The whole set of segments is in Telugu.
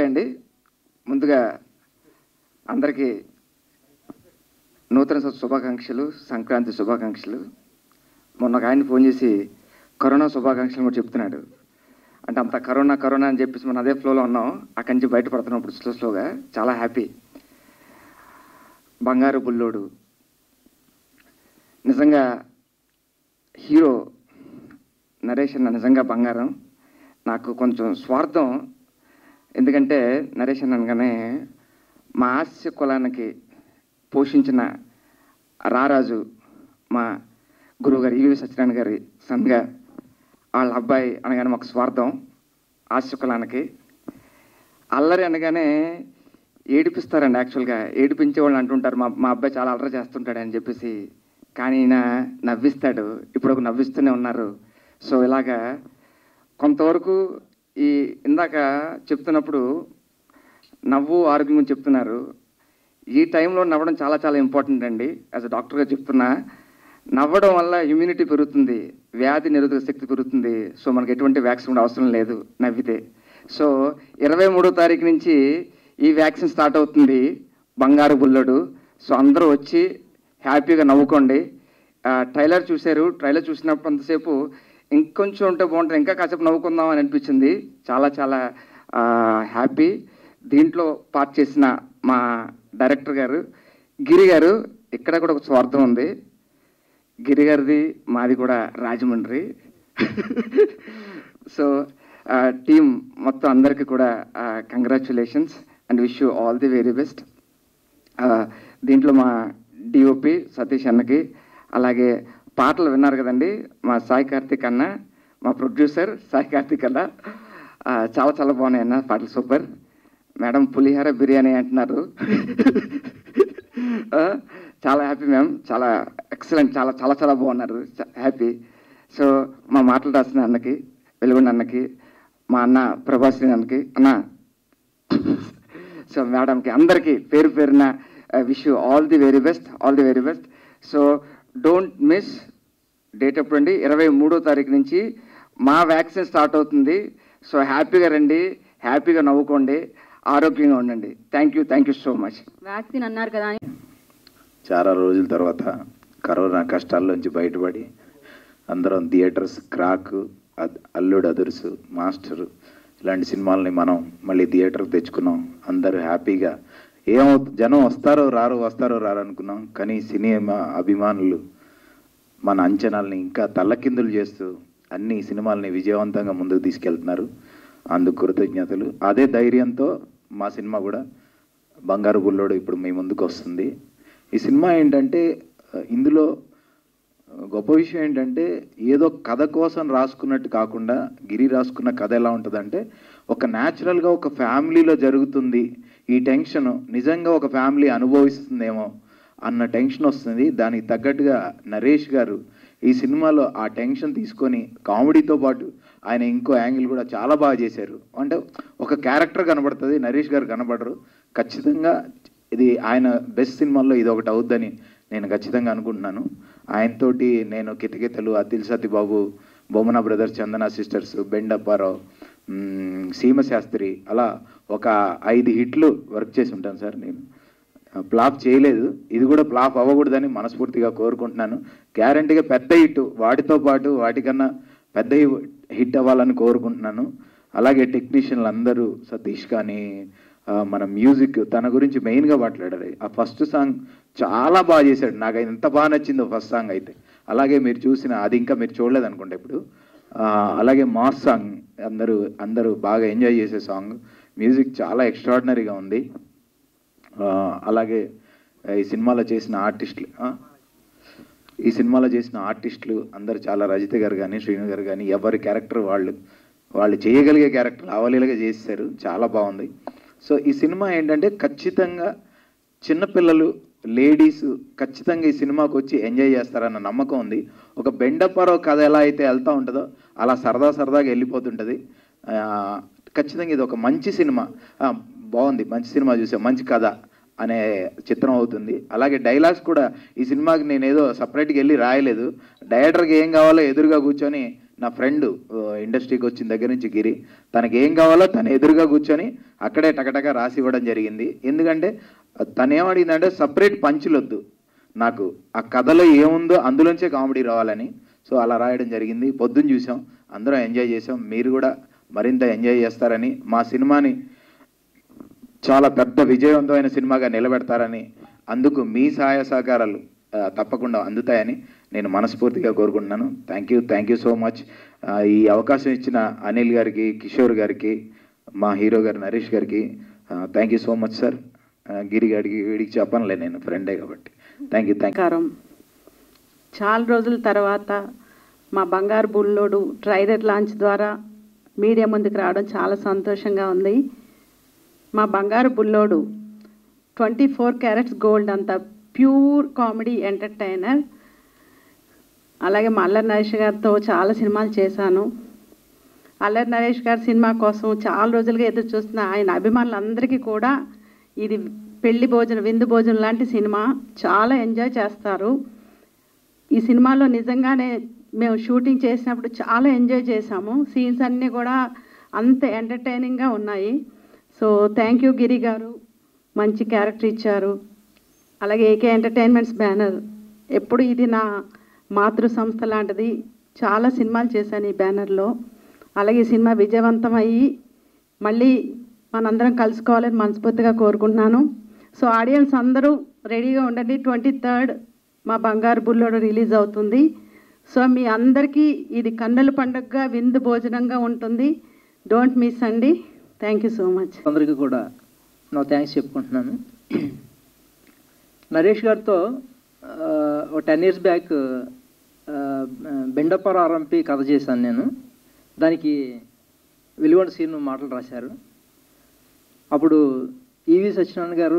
అండి ముందుగా అందరికీ నూతన సంవత్సర శుభాకాంక్షలు సంక్రాంతి శుభాకాంక్షలు మొన్న ఒక ఆయన ఫోన్ చేసి కరోనా శుభాకాంక్షలు కూడా చెప్తున్నాడు అంటే అంత కరోనా కరోనా అని చెప్పేసి మనం అదే ఫ్లోలో ఉన్నాం అక్కడి నుంచి బయటపడుతున్నాం ఇప్పుడు స్లో స్లోగా చాలా హ్యాపీ బంగారు బుల్లోడు నిజంగా హీరో నరేష్ అన్న నిజంగా బంగారం నాకు కొంచెం స్వార్థం ఎందుకంటే నరేష్ అన్న అనగానే మా హాస్య కులానికి పోషించిన రారాజు మా గురువుగారు ఈవి సత్యనారాయణ గారి సన్గా వాళ్ళ అబ్బాయి అనగానే మాకు స్వార్థం హాస్య కులానికి అల్లరి అనగానే ఏడిపిస్తారండి యాక్చువల్గా ఏడిపించే వాళ్ళు అంటుంటారు మా మా అబ్బాయి చాలా అల్లరి చేస్తుంటాడు అని చెప్పేసి కానీ ఈయన నవ్విస్తాడు ఇప్పుడు ఒక నవ్విస్తూనే ఉన్నారు సో ఇలాగా కొంతవరకు ఈ ఇందాక చెప్తున్నప్పుడు నవ్వు ఆరోగ్యం గురించి చెప్తున్నారు ఈ టైంలో నవ్వడం చాలా చాలా ఇంపార్టెంట్ అండి యాజ్ అ డాక్టర్గా చెప్తున్నా నవ్వడం వల్ల ఇమ్యూనిటీ పెరుగుతుంది వ్యాధి నిరోధక శక్తి పెరుగుతుంది సో మనకి ఎటువంటి వ్యాక్సిన్ కూడా అవసరం లేదు నవ్వితే సో ఇరవై మూడో తారీఖు నుంచి ఈ వ్యాక్సిన్ స్టార్ట్ అవుతుంది బంగారు బుల్లడు సో అందరూ వచ్చి హ్యాపీగా నవ్వుకోండి ట్రైలర్ చూశారు ట్రైలర్ చూసినప్పుడు అంతసేపు ఇంకొంచెం ఉంటే బాగుంటుంది ఇంకా కాసేపు నవ్వుకుందాం అని అనిపించింది చాలా చాలా హ్యాపీ దీంట్లో పార్ట్ చేసిన మా డైరెక్టర్ గారు గిరి గారు ఇక్కడ కూడా ఒక స్వార్థం ఉంది గిరి గారిది మాది కూడా రాజమండ్రి సో టీం మొత్తం అందరికీ కూడా congratulations and wish you all the very best దీంట్లో మా డిఓపి సతీష్ అన్నకి అలాగే పాటలు విన్నారు కదండి మా సాయి కార్తిక్ అన్న మా ప్రొడ్యూసర్ సాయి కార్తిక్ అన్న ఆ, చాలా చాలా బాగున్నాయి అన్న పాటలు సూపర్ మేడం పులిహార బిర్యానీ అంటున్నారు ఆ, చాలా హ్యాపీ మ్యామ్ చాలా ఎక్సలెంట్ చాలా చాలా చాలా బాగున్నారు హ్యాపీ సో మా మాటలు రాసిన అన్నకి వెలుగుండ అన్నకి మా అన్న ప్రభాశ్రీ అన్నకి అన్న సో మేడంకి అందరికీ పేరు పేరున wish you all the very best all the very best so don't miss date ఎప్పుడు అండి ఇరవై మూడో తారీఖు నుంచి మా వ్యాక్సిన్ స్టార్ట్ అవుతుంది సో హ్యాపీగా రండి హ్యాపీగా నవ్వుకోండి ఆరోగ్యంగా ఉండండి thank you thank you so much vaccine అన్నారు కదా అని చాలా రోజుల తర్వాత కరోనా కష్టాల్లోంచి బయటపడి అందరం థియేటర్స్ క్రాక్ అద్- అల్లుడు అదుర్సు మాస్టర్ ఇలాంటి సినిమాలని మనం మళ్ళీ థియేటర్కి తెచ్చుకున్నాం అందరూ హ్యాపీగా ఏమవు జనం వస్తారో రారో వస్తారో రారో అనుకున్నాం కానీ సినిమా అభిమానులు మన అంచనాల్ని ఇంకా తల్లకిందులు చేస్తూ అన్ని సినిమాల్ని విజయవంతంగా ముందుకు తీసుకెళ్తున్నారు అందుకు కృతజ్ఞతలు అదే ధైర్యంతో మా సినిమా కూడా బంగారు బుల్లోడు ఇప్పుడు మీ ముందుకు వస్తుంది ఈ సినిమా ఏంటంటే ఆ, ఇందులో ఆ, గొప్ప విషయం ఏంటంటే ఏదో కథ కోసం రాసుకున్నట్టు కాకుండా గిరి రాసుకున్న కథ ఎలా ఉంటుందంటే ఒక న్యాచురల్గా ఒక ఫ్యామిలీలో జరుగుతుంది ఈ టెన్షన్ నిజంగా ఒక ఫ్యామిలీ అనుభవిస్తుందేమో అన్న టెన్షన్ వస్తుంది దానికి తగ్గట్టుగా నరేష్ గారు ఈ సినిమాలో ఆ టెన్షన్ తీసుకొని కామెడీతో పాటు ఆయన ఇంకో యాంగిల్ కూడా చాలా బాగా చేశారు అంటే ఒక క్యారెక్టర్ కనబడుతుంది నరేష్ గారు కనబడరు ఖచ్చితంగా ఇది ఆయన బెస్ట్ సినిమాల్లో ఇది ఒకటి అవుద్దని నేను ఖచ్చితంగా అనుకుంటున్నాను ఆయనతోటి నేను కితకితలు అతిల్ సత్యబాబు బొమ్మన బ్రదర్స్ చందన సిస్టర్స్ బెండప్పారావు మ్మ్, సీమ శాస్త్రి అలా ఒక ఐదు హిట్లు వర్క్ చేసి ఉంటాను సార్ నేను ఫ్లాప్ చేయలేదు ఇది కూడా ఫ్లాప్ అవ్వకూడదని మనస్ఫూర్తిగా కోరుకుంటున్నాను గ్యారంటీగా పెద్ద హిట్ వాటితో పాటు వాటికన్నా పెద్ద హిట్ అవ్వాలని కోరుకుంటున్నాను అలాగే టెక్నీషియన్లు అందరూ సతీష్ కానీ ఆ, మన మ్యూజిక్ తన గురించి మెయిన్గా మాట్లాడారు ఆ ఫస్ట్ సాంగ్ చాలా బాగా చేశాడు నాకు అది ఎంత బాగా నచ్చిందో ఫస్ట్ సాంగ్ అయితే అలాగే మీరు చూసిన అది ఇంకా మీరు చూడలేదు అనుకుంటా ఇప్పుడు ఆ, అలాగే మాస్ సాంగ్ అందరూ అందరూ బాగా ఎంజాయ్ చేసే సాంగ్ మ్యూజిక్ చాలా ఎక్స్ట్రాడినరీగా ఉంది ఆ, అలాగే ఈ సినిమాలో చేసిన ఆర్టిస్టులు ఆ? ఈ సినిమాలో చేసిన ఆర్టిస్టులు అందరు చాలా రజిత గారు కానీ శ్రీను గారు కానీ ఎవరి క్యారెక్టర్ వాళ్ళు వాళ్ళు చేయగలిగే క్యారెక్టర్ అవలీలుగా చేశారు చాలా బాగుంది సో ఈ సినిమా ఏంటంటే ఖచ్చితంగా చిన్నపిల్లలు లేడీస్ ఖచ్చితంగా ఈ సినిమాకి వచ్చి ఎంజాయ్ చేస్తారన్న నమ్మకం ఉంది ఒక బెండపరో కథ ఎలా అయితే వెళ్తూ ఉంటుందో అలా సరదా సరదాగా వెళ్ళిపోతుంటుంది ఆ, ఖచ్చితంగా ఇది ఒక మంచి సినిమా ఆ, బాగుంది మంచి సినిమా చూసాం మంచి కథ అనే చిత్రం అవుతుంది అలాగే డైలాగ్స్ కూడా ఈ సినిమాకి నేను ఏదో సపరేట్గా వెళ్ళి రాయలేదు డైరెక్టర్కి ఏం కావాలో ఎదురుగా కూర్చొని నా ఫ్రెండ్ ఇండస్ట్రీకి వచ్చిన దగ్గర నుంచి గిరి తనకి ఏం కావాలో తను ఎదురుగా కూర్చొని అక్కడే టకటక రాసి ఇవ్వడం జరిగింది ఎందుకంటే తను ఏమడిగిందంటే సపరేట్ పంచులొద్దు నాకు ఆ కథలో ఏముందో అందులోంచే కామెడీ రావాలని సో అలా రాయడం జరిగింది పొద్దున్న చూసాం అందరం ఎంజాయ్ చేసాం మీరు కూడా మరింత ఎంజాయ్ చేస్తారని మా సినిమాని చాలా పెద్ద విజయవంతమైన సినిమాగా నిలబెడతారని అందుకు మీ సహాయ సహకారాలు ఆ, తప్పకుండా అందుతాయని నేను మనస్ఫూర్తిగా కోరుకుంటున్నాను thank you thank you so much ఈ అవకాశం ఇచ్చిన అనిల్ గారికి కిషోర్ గారికి మా హీరో గారు నరేష్ గారికి thank you so much sir Giri గారికి వీడికి చెప్పనులే నేను ఫ్రెండే కాబట్టి థ్యాంక్ యూ థ్యాంక్ నమస్కారం చాలా రోజుల తర్వాత మా బంగారు బుల్లోడు ట్రైలర్ లాంచ్ ద్వారా మీడియా ముందుకు రావడం చాలా సంతోషంగా ఉంది మా Bangaru Bullodu twenty four carats gold అంత ప్యూర్ కామెడీ ఎంటర్టైనర్ అలాగే మా అల్లరి నరేష్ గారితో చాలా సినిమాలు చేశాను అల్లరి నరేష్ గారి సినిమా కోసం చాలా రోజులుగా ఎదురు చూస్తున్న ఆయన అభిమానులందరికీ కూడా ఇది పెళ్లి భోజనం విందు భోజనం లాంటి సినిమా చాలా ఎంజాయ్ చేస్తారు ఈ సినిమాలో నిజంగానే మేము షూటింగ్ చేసినప్పుడు చాలా ఎంజాయ్ చేశాము సీన్స్ అన్నీ కూడా అంత ఎంటర్టైనింగ్గా ఉన్నాయి సో థ్యాంక్ యూ గిరి గారు మంచి క్యారెక్టర్ ఇచ్చారు అలాగే ఏకే ఎంటర్టైన్మెంట్స్ బ్యానర్ ఎప్పుడు ఇది నా మాతృ సంస్థ లాంటిది చాలా సినిమాలు చేశాను ఈ బ్యానర్లో అలాగే ఈ సినిమా విజయవంతం అయ్యి మళ్ళీ మనందరం కలుసుకోవాలని మనస్ఫూర్తిగా కోరుకుంటున్నాను సో ఆడియన్స్ అందరూ రెడీగా ఉండండి ట్వంటీ థర్డ్ మా బంగారు బుల్లోడు రిలీజ్ అవుతుంది సో మీ అందరికీ ఇది కన్నుల పండుగగా విందు భోజనంగా ఉంటుంది డోంట్ మిస్ అండి థ్యాంక్ యూ సో మచ్ అందరికీ కూడా నా థ్యాంక్స్ చెప్పుకుంటున్నాను నరేష్ గారితో ఆ, ఒక టెన్ ఇయర్స్ బ్యాక్ బెండప్పర ఆర్ఎంపి కథ చేశాను నేను దానికి వెలుగొండ సీను మాటలు రాశారు అప్పుడు ఈవి సత్యనారాయణ గారు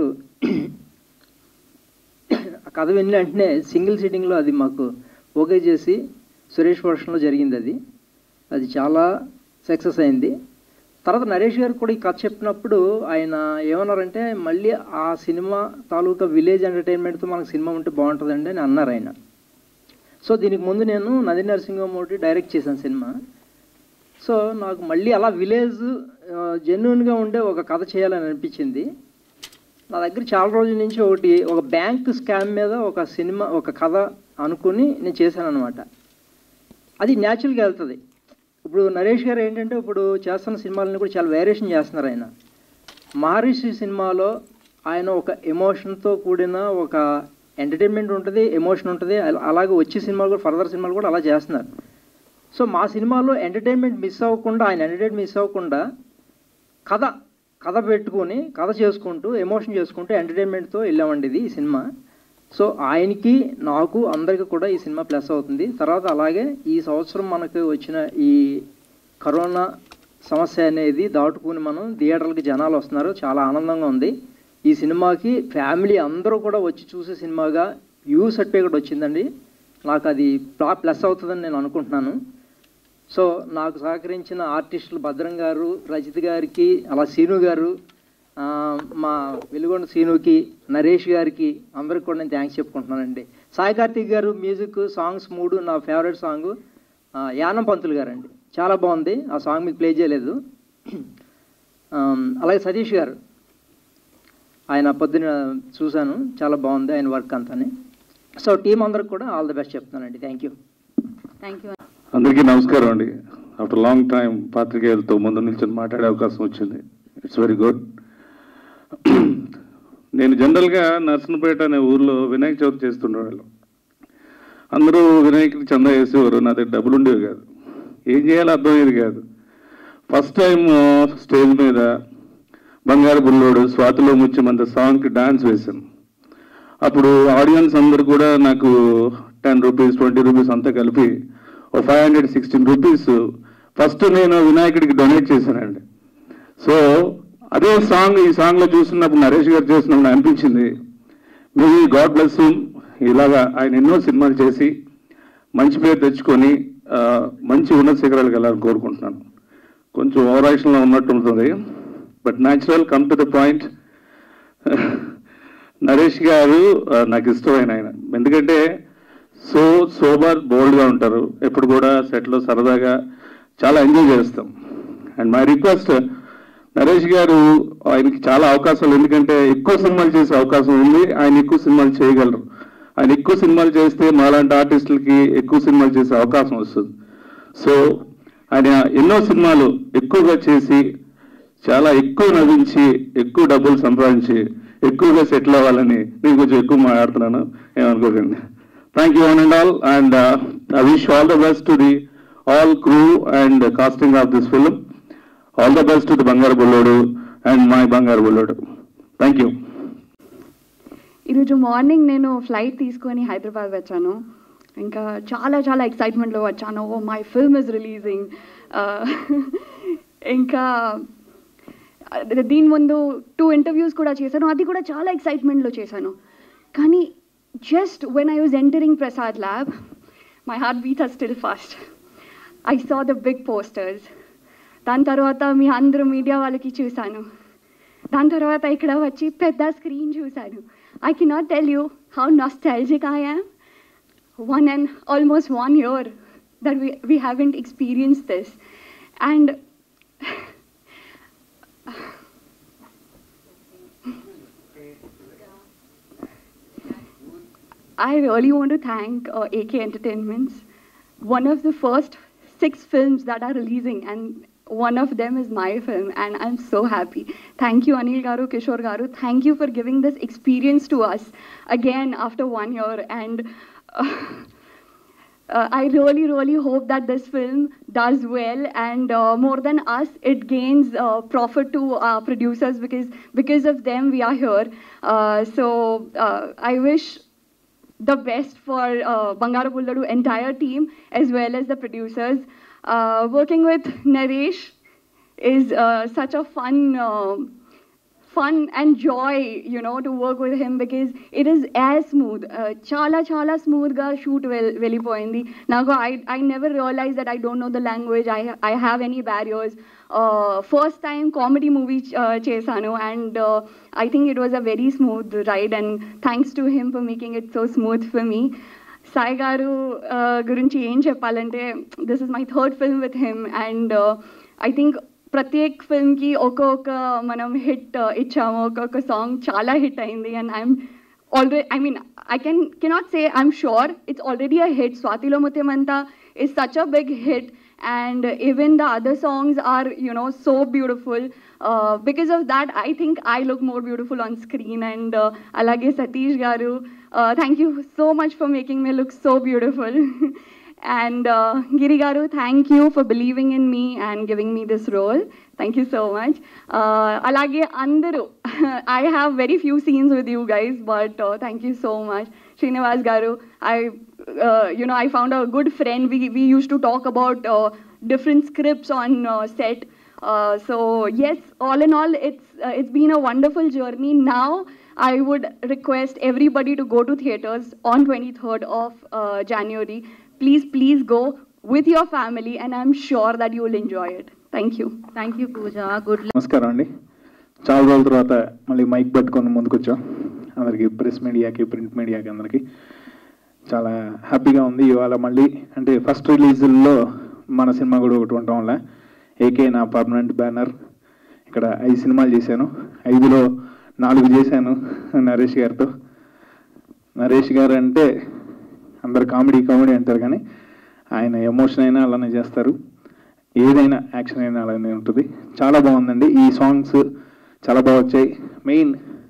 ఆ కథ విన్న వెంటనే సింగిల్ సీటింగ్లో అది మాకు ఓకే చేసి సురేష్ వర్షన్లో జరిగింది అది అది చాలా సక్సెస్ అయింది తర్వాత నరేష్ గారు కూడా ఈ కథ చెప్పినప్పుడు ఆయన ఏమన్నారంటే మళ్ళీ ఆ సినిమా తాలూకా విలేజ్ ఎంటర్టైన్మెంట్తో మనకు సినిమా ఉంటే బాగుంటుందండి అని అన్నారు ఆయన సో దీనికి ముందు నేను నది నరసింహమూర్తి డైరెక్ట్ చేశాను సినిమా సో నాకు మళ్ళీ అలా విలేజ్ జెన్యున్గా ఉండే ఒక కథ చేయాలని అనిపించింది నా దగ్గర చాలా రోజుల నుంచి ఒకటి ఒక బ్యాంక్ స్కామ్ మీద ఒక సినిమా ఒక కథ అనుకుని నేను చేశాను అనమాట అది న్యాచురల్గా వెళ్తుంది ఇప్పుడు నరేష్ గారు ఏంటంటే ఇప్పుడు చేస్తున్న సినిమాలని కూడా చాలా వేరియేషన్ చేస్తున్నారు ఆయన మహర్షి సినిమాలో ఆయన ఒక ఎమోషన్తో కూడిన ఒక ఎంటర్టైన్మెంట్ ఉంటుంది ఎమోషన్ ఉంటుంది అల- అలాగే వచ్చే సినిమాలు కూడా ఫర్దర్ సినిమాలు కూడా అలా చేస్తున్నారు సో మా సినిమాలో ఎంటర్టైన్మెంట్ మిస్ అవ్వకుండా ఆయన ఎంటర్టైన్మెంట్ మిస్ అవ్వకుండా కథ కథ పెట్టుకొని కథ చేసుకుంటూ ఎమోషన్ చేసుకుంటూ ఎంటర్టైన్మెంట్తో వెళ్ళామండి ఇది ఈ సినిమా సో ఆయనకి నాకు అందరికీ కూడా ఈ సినిమా ప్లస్ అవుతుంది తర్వాత అలాగే ఈ సంవత్సరం మనకు వచ్చిన ఈ కరోనా సమస్య అనేది దాటుకుని మనం థియేటర్లకి జనాలు వస్తున్నారు చాలా ఆనందంగా ఉంది ఈ సినిమాకి ఫ్యామిలీ అందరూ కూడా వచ్చి చూసే సినిమాగా యూ సర్టిఫికేట్ వచ్చిందండి నాకు అది ప్లస్ అవుతుందని నేను అనుకుంటున్నాను సో నాకు సహకరించిన ఆర్టిస్టులు భద్రం గారు రజిత్ గారికి అలా సీను గారు ఆ, మా వెలుగొండ సీనుకి నరేష్ గారికి అందరికి కూడా నేను థ్యాంక్స్ చెప్పుకుంటున్నానండి సాయి కార్తీక్ గారు మ్యూజిక్ సాంగ్స్ మూడు నా ఫేవరెట్ సాంగ్ యానం పంతులు గారండి చాలా బాగుంది ఆ సాంగ్ మీకు ప్లే చేయలేదు ఆ, అలాగే సతీష్ గారు ఆయన పొద్దున చూశాను చాలా బాగుంది ఆయన వర్క్ అంతాని సో టీం అందరికి కూడా ఆల్ ది బెస్ట్ చెప్తానండి థ్యాంక్ యూ థ్యాంక్ యూ అందరికీ నమస్కారం అండి ఆఫ్టర్ లాంగ్ టైం పాత్రికేయులతో ముందు నిల్చొని మాట్లాడే అవకాశం వచ్చింది ఇట్స్ వెరీ గుడ్ నేను జనరల్గా నర్సనపేట అనే ఊర్లో వినాయక చవితి చేస్తుండేవాళ్ళం అందరూ వినాయకుడికి చందా వేసేవారు నా దగ్గర డబ్బులు ఉండేవి కాదు ఏం చేయాలో అర్థమయ్యేది కాదు ఫస్ట్ టైం స్టేజ్ మీద బంగారు బుల్లోడు స్వాతిలో ముత్యమంత సాంగ్కి డాన్స్ వేశాను అప్పుడు ఆడియన్స్ అందరు కూడా నాకు టెన్ రూపీస్ ట్వంటీ రూపీస్ అంతా కలిపి ఓ five hundred sixteen rupees first నేను వినాయకుడికి డొనేట్ చేశానండి సో అదే సాంగ్ ఈ సాంగ్లో చూస్తున్నప్పుడు నరేష్ గారు చేసినప్పుడు నాకు అనిపించింది మేబీ గాడ్ బ్లెస్ ఇలాగా ఆయన ఎన్నో సినిమాలు చేసి మంచి పేరు తెచ్చుకొని ఆ, మంచి ఉన్నత శిఖరాలకు వెళ్ళాలని కోరుకుంటున్నాను కొంచెం ఓవర్ యాక్షన్లో ఉన్నట్టు ఉంటుంది but natural come to the point Naresh గారు ఆ, నాకు ఇష్టమైన ఆయన ఎందుకంటే సో సోబర్ బోల్డ్గా ఉంటారు ఎప్పుడు కూడా సెట్లో సరదాగా చాలా ఎంజాయ్ చేస్తాం అండ్ మై రిక్వెస్ట్ నరేష్ గారు ఆయనకి చాలా అవకాశాలు ఎందుకంటే ఎక్కువ సినిమాలు చేసే అవకాశం ఉంది ఆయన ఎక్కువ సినిమాలు చేయగలరు ఆయన ఎక్కువ సినిమాలు చేస్తే మాలాంటి ఆర్టిస్టులకి ఎక్కువ సినిమాలు చేసే అవకాశం వస్తుంది సో ఆయన ఎన్నో సినిమాలు ఎక్కువగా చేసి చాలా ఎక్కువ నవ్వించి ఎక్కువ డబ్బులు సంపాదించి ఎక్కువగా సెటిల్ అవ్వాలని నేను కొంచెం ఎక్కువ మాట్లాడుతున్నాను ఏమనుకోకండి thank you one and all and I wish all the best to the all crew and casting of this film all the best to the Bangaru Bullodu and my Bangaru Bullodu thank you ఈరోజు మార్నింగ్ నేను ఫ్లైట్ తీసుకొని హైదరాబాద్ వచ్చాను ఇంకా చాలా చాలా ఎక్సైట్మెంట్లో వచ్చాను oh my film is releasing ఇంకా దీని ముందు టూ ఇంటర్వ్యూస్ కూడా చేశాను అది కూడా చాలా ఎక్సైట్మెంట్లో చేశాను కానీ just when I was entering Prasad lab my heart beat are still fast I saw the big posters దాని తర్వాత మీ అందరూ మీడియా వాళ్ళకి చూశాను దాని తర్వాత ఇక్కడ వచ్చి పెద్ద స్క్రీన్ చూశాను I cannot tell you how nostalgic I am one and almost one year that we, we haven't experienced this. And I really want to thank uh, AK Entertainments. One of the first six films that are releasing, and one of them is my film, and I'm so happy. Thank you, Anil Garu, Kishore Garu. Thank you for giving this experience to us again after one year. And uh, uh, I really, really hope that this film does well, and uh, more than us, it gains uh, profit to our producers because because of them we are here. Uh, so uh, I wish the best for uh, Bangaru Bulladu entire team as well as the producers. Uh, working with Naresh is uh, such a fun. Uh, fun and joy, you know, to work with him because it is as smooth. Uh, chala chala smooth ga shoot well వెళ్ళిపోయింది నాకు I I never realized that I don't know the language. I I have any barriers. Uh, first time comedy movie uh, చేశాను and uh, I think it was a very smooth ride and thanks to him for making it so smooth for me. Sai గారు uh, గురించి ఏం చెప్పాలంటే this is my third film with him and I think ప్రత్యేక్ ఫిల్మ్కి ఒక్కొక్క మనం హిట్ ఇచ్చాము ఒక్కొక్క సాంగ్ చాలా హిట్ అయింది and I'm already I mean I can cannot say I'm sure it's already a hit స్వాతిలో ముత్యమంతా is such a big hit and even the other songs are you know so beautiful uh, because of that i think i look more beautiful on screen and uh, alage satish garu uh, thank you so much for making me look so beautiful and uh, giri garu thank you for believing in me and giving me this role thank you so much uh, alage andaru i have very few scenes with you guys but uh, thank you so much Srinivas Garu, I, uh, you know, I found a good friend. We, we used to talk about uh, different scripts on uh, set. Uh, so yes, all in all, it's uh, it's been a wonderful journey. Now I would request everybody to go to theaters on 23rd of uh, January. Please, please go with your family, and I'm sure that you will enjoy it. Thank you. Thank you Pooja good నమస్కారం అండి చాలా రోజుల తర్వాత మళ్ళీ మైక్ పట్టుకొని ముందుకు వచ్చాం అందరికి ప్రెస్ మీడియాకి ప్రింట్ మీడియాకి అందరికి చాలా హ్యాపీగా ఉంది ఇవాళ మళ్ళీ అంటే ఫస్ట్ రిలీజుల్లో మన సినిమా కూడా ఒకటి ఉండటం వల్ల ఏకే నా పర్మనెంట్ బ్యానర్ ఇక్కడ ఐదు సినిమాలు చేశాను ఐదులో నాలుగు చేశాను నరేష్ గారితో నరేష్ గారు అంటే అందరు కామెడీ కామెడీ అంటారు కానీ ఆయన ఎమోషన్ అయినా అలానే చేస్తారు ఏదైనా యాక్షన్ అయినా అలానే ఉంటుంది చాలా బాగుందండి ఈ సాంగ్స్ చాలా బాగా వచ్చాయి మెయిన్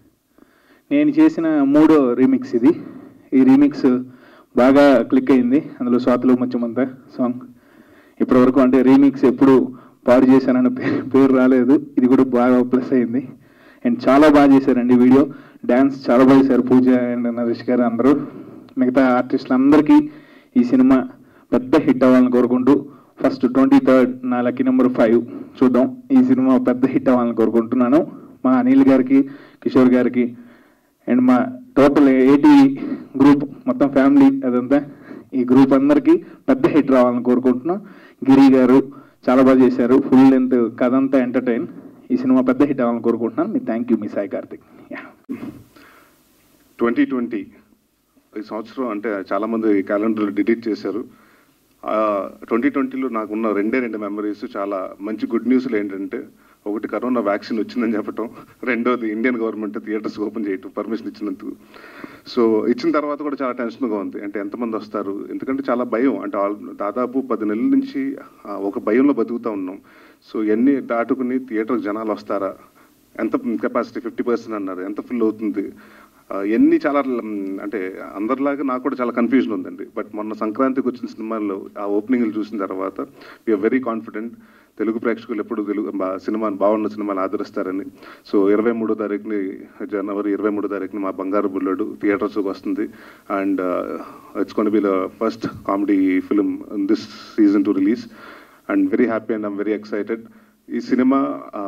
నేను చేసిన మూడో రీమిక్స్ ఇది ఈ రీమిక్స్ బాగా క్లిక్ అయింది అందులో స్వాతిలో ముచ్చమంత సాంగ్ ఇప్పటివరకు అంటే రీమిక్స్ ఎప్పుడు పాడు చేశానన్న పే- పేరు రాలేదు ఇది కూడా బాగా ప్లస్ అయింది అండ్ చాలా బాగా చేశారండి వీడియో డ్యాన్స్ చాలా బాగా చేశారు పూజ అండ్ నరేష్ గారు అందరూ మిగతా ఆర్టిస్టులు అందరికీ ఈ సినిమా పెద్ద హిట్ అవ్వాలని కోరుకుంటూ ఫస్ట్ ట్వంటీ థర్డ్ నా లక్కీ నెంబర్ ఫైవ్ చూద్దాం ఈ సినిమా పెద్ద హిట్ అవ్వాలని కోరుకుంటున్నాను మా అనిల్ గారికి కిషోర్ గారికి అండ్ మా టోటల్ ఏటీ గ్రూప్ మొత్తం ఫ్యామిలీ అదంతా ఈ గ్రూప్ అందరికీ పెద్ద హిట్ రావాలని కోరుకుంటున్నాం గిరి గారు చాలా బాగా చేశారు ఫుల్ లెంత్ కథ అంతా ఎంటర్టైన్ ఈ సినిమా పెద్ద హిట్ అవ్వాలని కోరుకుంటున్నాను మీ థ్యాంక్ యూ మీ Sai Karthik yeah twenty twenty ఈ సంవత్సరం అంటే చాలామంది క్యాలెండర్ డిలీట్ చేశారు ట్వంటీ ట్వంటీలో నాకున్న రెండే రెండు మెమరీస్ చాలా మంచి గుడ్ న్యూస్లు ఏంటంటే ఒకటి కరోనా వ్యాక్సిన్ వచ్చిందని చెప్పటం రెండోది ఇండియన్ గవర్నమెంట్ థియేటర్స్ ఓపెన్ చేయటం పర్మిషన్ ఇచ్చినందుకు సో ఇచ్చిన తర్వాత కూడా చాలా టెన్షన్గా ఉంది అంటే ఎంతమంది వస్తారు ఎందుకంటే చాలా భయం అంటే ఆల్ దాదాపు పది నెలల నుంచి ఆ, ఒక భయంలో బతుకుతూ ఉన్నాం సో ఎన్ని దాటుకుని థియేటర్కి జనాలు వస్తారా ఎంత కెపాసిటీ ఫిఫ్టీ పర్సెంట్ అన్నారు ఎంత ఫుల్ అవుతుంది ఆ, ఎన్ని చాలా మ్, అంటే అందరిలాగా నాకు కూడా చాలా కన్ఫ్యూజన్ ఉందండి బట్ మొన్న సంక్రాంతికి వచ్చిన సినిమాల్లో ఆ ఓపెనింగ్లు చూసిన తర్వాత వీఆర్ వెరీ కాన్ఫిడెంట్ తెలుగు ప్రేక్షకులు ఎప్పుడు తెలుగు బా- సినిమాని బాగున్న సినిమాలు ఆదరిస్తారని సో ఇరవై మూడో తారీఖుని జనవరి ఇరవై మూడో తారీఖుని మా బంగారు బుల్లడు థియేటర్స్కి వస్తుంది and it's gonna be the first comedy film this season to release and very happy and I'm very excited ఈ సినిమా ఆ,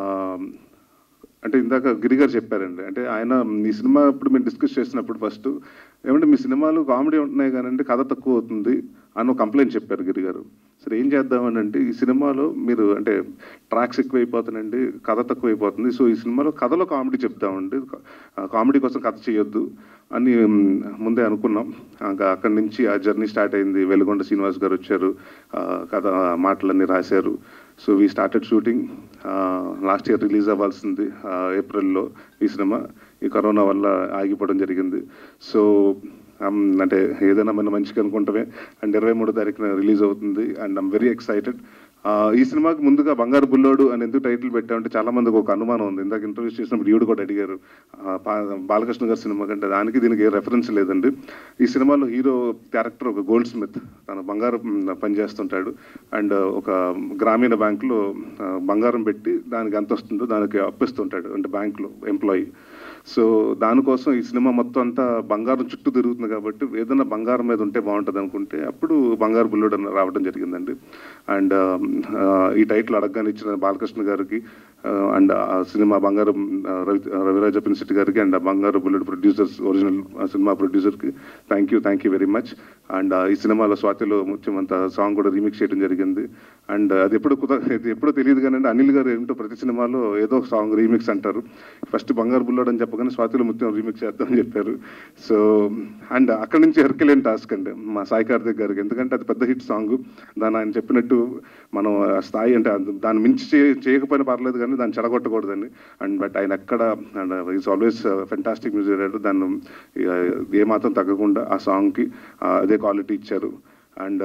అంటే ఇందాక గిరి గారు చెప్పారండి అంటే ఆయన ఈ సినిమా ఇప్పుడు మేము డిస్కస్ చేసినప్పుడు ఫస్ట్ ఏమంటే మీ సినిమాలు కామెడీ ఉంటున్నాయి కానీ కథ తక్కువ అవుతుంది అని ఒక కంప్లైంట్ చెప్పారు గిరి గారు సరే ఏం చేద్దామని అంటే ఈ సినిమాలో మీరు అంటే ట్రాక్స్ ఎక్కువైపోతున్నాయండి కథ తక్కువైపోతుంది సో ఈ సినిమాలో కథలో కామెడీ చెప్తామండి కామెడీ కోసం కథ చేయొద్దు అని మ్, ముందే అనుకున్నాం ఇంకా అక్కడి నుంచి ఆ జర్నీ స్టార్ట్ అయింది వెలుగొండ శ్రీనివాస్ గారు వచ్చారు ఆ, కథ మాటలన్నీ రాశారు so we started shooting last year release అవ్వాల్సింది ఆ, ఏప్రిల్లో ఈ సినిమా ఈ కరోనా వల్ల ఆగిపోవడం జరిగింది సో um, అంటే ఏదైనా మనం మంచిగా అనుకుంటామే అండ్ ఇరవై మూడో తారీఖున రిలీజ్ అవుతుంది అండ్ ఐమ్ వెరీ ఎక్సైటెడ్ ఈ సినిమాకి ముందుగా బంగారు బుల్లోడు అని ఎందుకు టైటిల్ పెట్టామంటే చాలా మందికి ఒక అనుమానం ఉంది ఇందాక ఇంటర్వ్యూ చేసినప్పుడు ఈవిడ కూడా అడిగారు ఆ, బా- బాలకృష్ణ గారి సినిమా కంటే దానికి దీనికి ఏ రెఫరెన్స్ లేదండి ఈ సినిమాలో హీరో క్యారెక్టర్ ఒక గోల్డ్ స్మిత్ తన బంగారం మ్, పనిచేస్తుంటాడు అండ్ ఒక గ్రామీణ బ్యాంకులో ఆ, బంగారం పెట్టి దానికి ఎంత వస్తుందో దానికి అప్పిస్తుంటాడు అంటే బ్యాంకులో ఎంప్లాయీ సో దానికోసం ఈ సినిమా మొత్తం అంతా బంగారం చుట్టూ తిరుగుతుంది కాబట్టి ఏదైనా బంగారం మీద ఉంటే బాగుంటుంది అనుకుంటే అప్పుడు బంగారు బుల్లుడు అని రావడం జరిగిందండి అండ్ ఈ టైటిల్ అడగగానే ఇచ్చిన బాలకృష్ణ గారికి అండ్ ఆ సినిమా బంగారం ఆ, రవి రవిరాజ పిన్సిటి గారికి అండ్ ఆ బంగారు బుల్లెట్ ప్రొడ్యూసర్స్ ఒరిజినల్ సినిమా ప్రొడ్యూసర్కి thank you thank you very much and ఈ సినిమాలో స్వాతిలో ముఖ్యమంత సాంగ్ కూడా రీమిక్స్ చేయడం జరిగింది అండ్ అది ఎప్పుడు కుద ఇది ఎప్పుడో తెలియదు కానీ అండి అనిల్ గారు ఏంటో ప్రతి సినిమాలో ఏదో ఒక సాంగ్ రీమిక్స్ అంటారు ఫస్ట్ బంగారు బుల్లాడు అని చెప్పగానే స్వాతిలో ముత్యం రీమిక్స్ చేద్దామని చెప్పారు సో అండ్ అక్కడి నుంచి హెర్కెలేని టాస్క్ అండి మా సాయి కార్తిక్ గారికి ఎందుకంటే అది పెద్ద హిట్ సాంగ్ దాన్ని ఆయన చెప్పినట్టు మనం ఆ స్థాయి అంటే అది- దాన్ని మించి చే- చేయకపోయినా పర్లేదు కానీ దాన్ని చెడగొట్టకూడదండి అండ్ బట్ ఆయన ఎక్కడ and is always fantastic music director దాన్ని ఇక ఏమాత్రం తగ్గకుండా ఆ సాంగ్కి అదే క్వాలిటీ ఇచ్చారు అండ్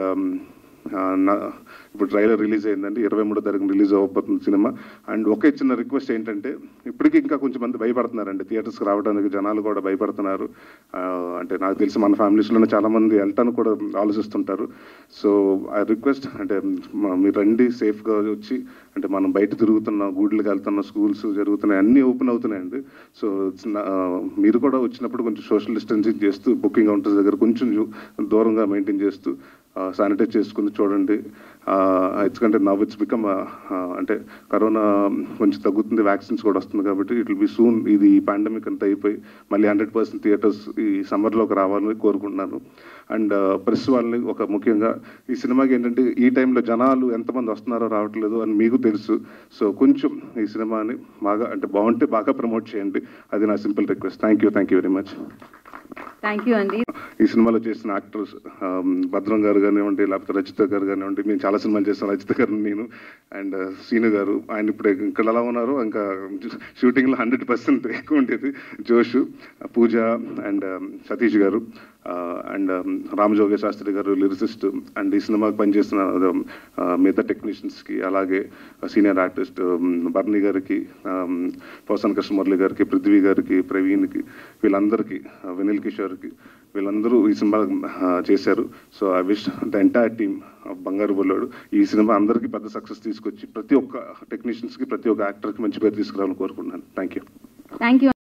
ఇప్పుడు ట్రైలర్ రిలీజ్ అయిందండి ఇరవై మూడో తారీఖున రిలీజ్ అవ్వబోతుంది సినిమా అండ్ ఒకే చిన్న రిక్వెస్ట్ ఏంటంటే ఇప్పటికీ ఇంకా కొంచెం మంది భయపడుతున్నారండి థియేటర్స్కి రావడానికి జనాలు కూడా భయపడుతున్నారు ఆ, అంటే నాకు తెలిసి మన ఫ్యామిలీస్లోనే చాలా మంది వెళ్ళటానికి కూడా ఆలోచిస్తుంటారు సో ఐ రిక్వెస్ట్ అంటే మ- మీరు రండి సేఫ్గా వచ్చి అంటే మనం బయట తిరుగుతున్న గూడ్లకి వెళ్తున్న స్కూల్స్ జరుగుతున్నాయి అన్నీ ఓపెన్ అవుతున్నాయండి సో చిన్న- ఆ, మీరు కూడా వచ్చినప్పుడు కొంచెం సోషల్ డిస్టెన్సింగ్ చేస్తూ బుకింగ్ కౌంటర్స్ దగ్గర కొంచెం జూ- దూరంగా మెయింటైన్ చేస్తూ శానిటైజ్ చేసుకుని చూడండి ఎందుకంటే నవ్ ఇట్స్ బికమ్ అంటే కరోనా కొంచెం తగ్గుతుంది వ్యాక్సిన్స్ కూడా వస్తుంది కాబట్టి ఇట్ విల్ బి సూన్ ఇది పాండమిక్ అంతా అయిపోయి మళ్ళీ హండ్రెడ్ పర్సెంట్ థియేటర్స్ ఈ సమ్మర్లోకి రావాలని కోరుకుంటున్నాను అండ్ ప్రెస్ వాళ్ళని ఒక ముఖ్యంగా ఈ సినిమాకి ఏంటంటే ఈ టైంలో జనాలు ఎంతమంది వస్తున్నారో రావట్లేదు అని మీకు తెలుసు సో కొంచెం ఈ సినిమాని బాగా అంటే బాగుంటే బాగా ప్రమోట్ చేయండి అది నా simple request thank you thank you very much thank you అండి ఈ సినిమాలో చేసిన యాక్టర్స్ భద్రం గారు కానివ్వండి లేకపోతే రచిత గారు కానివ్వండి మేము చాలా సినిమాలు చేస్తాం రచిత గారు నేను అండ్ శ్రీను గారు ఆయన ఇప్పుడు ఇక్కడ ఎలా ఉన్నారు ఇంకా షూటింగ్లో హండ్రెడ్ పర్సెంట్ ఎక్కువ ఉండేది జోషు పూజ అండ్ సతీష్ గారు అండ్ రామజోగ శాస్త్రి గారు లిరిసిస్ట్ అండ్ ఈ సినిమాకి పనిచేస్తున్న ఆ, మిగతా టెక్నీషియన్స్కి అలాగే సీనియర్ ఆర్టిస్ట్ బర్నీ గారికి పోసన్ కృష్ణమురళి గారికి పృథ్వీ గారికి ప్రవీణ్కి వీళ్ళందరికీ ఆ, వినిల్ కిషోర్కి వీళ్ళందరూ ఈ సినిమా ఆ, చేశారు so I wish the entire team Bangaru Bullodu ఈ సినిమా అందరికీ పెద్ద సక్సెస్ తీసుకొచ్చి ప్రతి ఒక్క టెక్నీషియన్స్కి ప్రతి ఒక్క యాక్టర్కి మంచి పేరు తీసుకురావాలని కోరుకుంటున్నాను థ్యాంక్ యూ థ్యాంక్ యూ